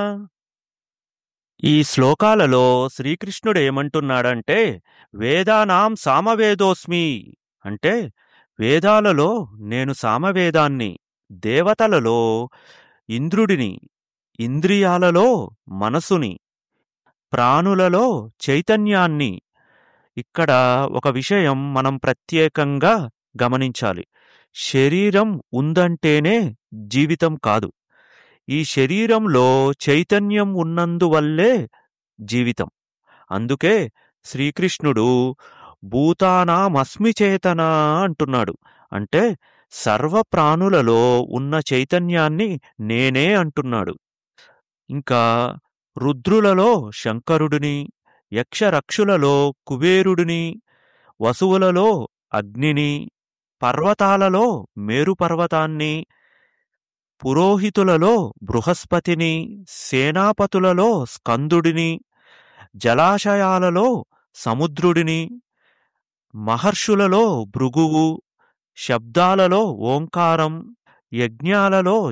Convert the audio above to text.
ఈ శ్లోకాలలో శ్రీకృష్ణుడు ఏమంటున్నాడంటే వేదానాం సామవేదోస్మి అంటే వేదాలలో నేను సామవేదాన్ని దేవతలలో ఇంద్రుడిని ఇంద్రియాలలో మనసుని ప్రాణులలో చైతన్యాన్ని ఇక్కడ ఒక విషయం మనం ప్రత్యేకంగా గమనించాలి శరీరం ఉందంటేనే జీవితం కాదు ఈ శరీరంలో చైతన్యం ఉన్నందువల్లే జీవితం అందుకే శ్రీకృష్ణుడు భూతానామస్మి చేతన అంటున్నాడు అంటే సర్వ ప్రాణులలో ఉన్న చైతన్యాన్ని నేనే అంటున్నాడు ఇంకా రుద్రులలో శంకరుడిని యక్షరక్షులలో కుబేరుడిని వసువులలో అగ్నిని పర్వతాలలో మేరు పర్వతాన్ని పురోహితులలో బృహస్పతిని సేనాపతులలో స్కందుడిని జలాశయాలలో సముద్రుడిని మహర్షులలో భృగువు శబ్దాలలో ఓంకారం యజ్ఞాలలో